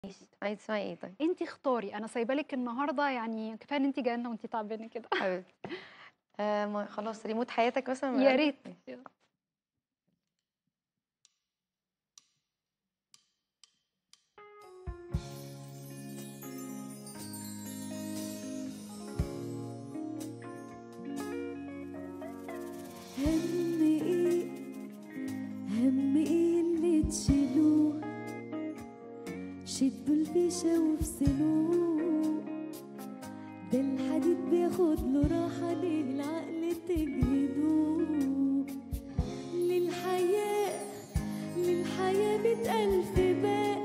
ماشي عايزة تسمعي إيه طيب؟ أنتِ اختاري، أنا سايبة لِك النهارده يعني كفاية إن أنتِ جاية لنا وأنتِ تعبانة كده. حبيبتي آآ ما خلاص ريموت حياتك مثلًا من يا قلبِك؟ ريت. ماشي. يالّا. هَم إيه، هَم إيه اللي تشيلوه، شدوا الفيشة وافصلوه، ده الحديد بياخد له راحة ليه العقل تجهدوه، للحياة للحياة مِيّة ألف باب،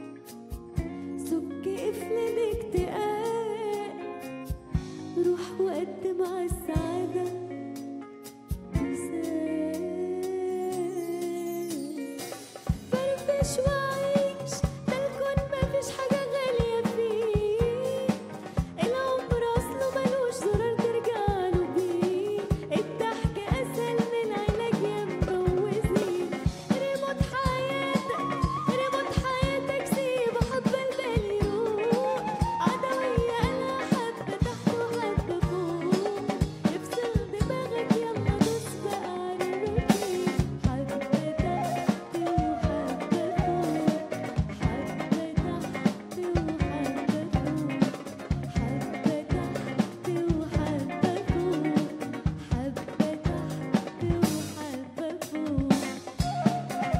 سُك قفل الاكتئاب، روح وقدم عالسعادة فرفش وعيش ده الكون مفيش حاجة غالية فيه العمر أصله ملوش زرار ترجعله بيه الضحك أسهل من العلاج يا مبوزين ريموت حياتك ريموت حياتك سيبه حبة البال يروق عدوية قالها حبة تحت وحبة فوق افصل دماغك يلا دوس بقى على الروتين حبة تحت وحبة فوق حبة تحت وحبة فوق حبة تحت وحبة فوق حبة تحت وحبة فوق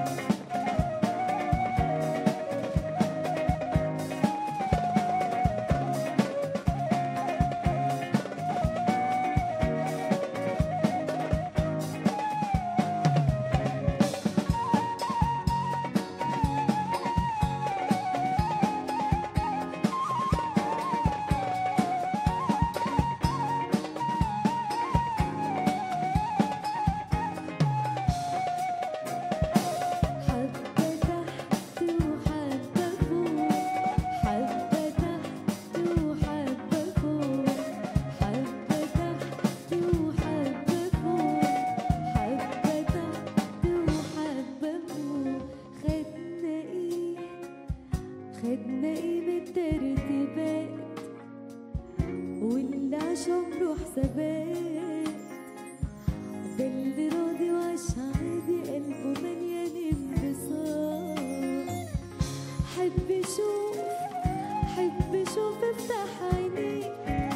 حبة تحت وحبة فوق حبة تحت وحبة فوق حبة تحت وحبة فوق حبة تحت وحبة فوق خدنا ايه خدنا ايه من الترتيبات واللي عاش عمره حسابات ده اللي راضي وعاش عادي قلبه مليان انبساط حب شوف حب شوف افتح عينيك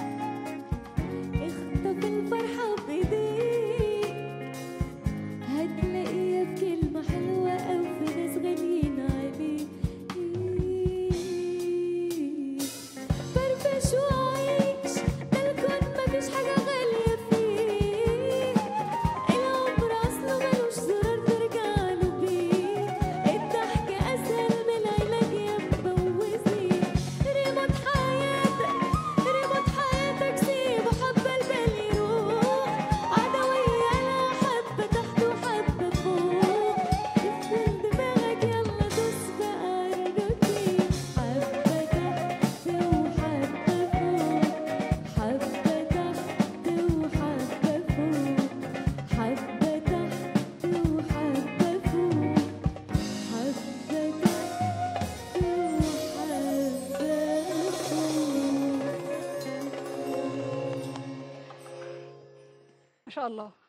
اخطف الفرحة بايديك هتلاقيها في كلمة حلوة أو في ناس غاليين عليك فرفش وعيش ده الكون مفيش حاجة غالية فيه العمر أصله ملوش زرار ترجعله بيه الضحك أسهل من العلاج يا مبوزين ريموت حياتك ريموت حياتك سيبه حبة البال يروق عدوية قالها حبة تحت وحبة فوق افصل دماغك يلا دوس بقى على الروتين حبة تحت وحبة فوق حبة تحت وحبة فوق حبة تحت وحبة فوق حبة تحت وحبة فوق ما شاء الله.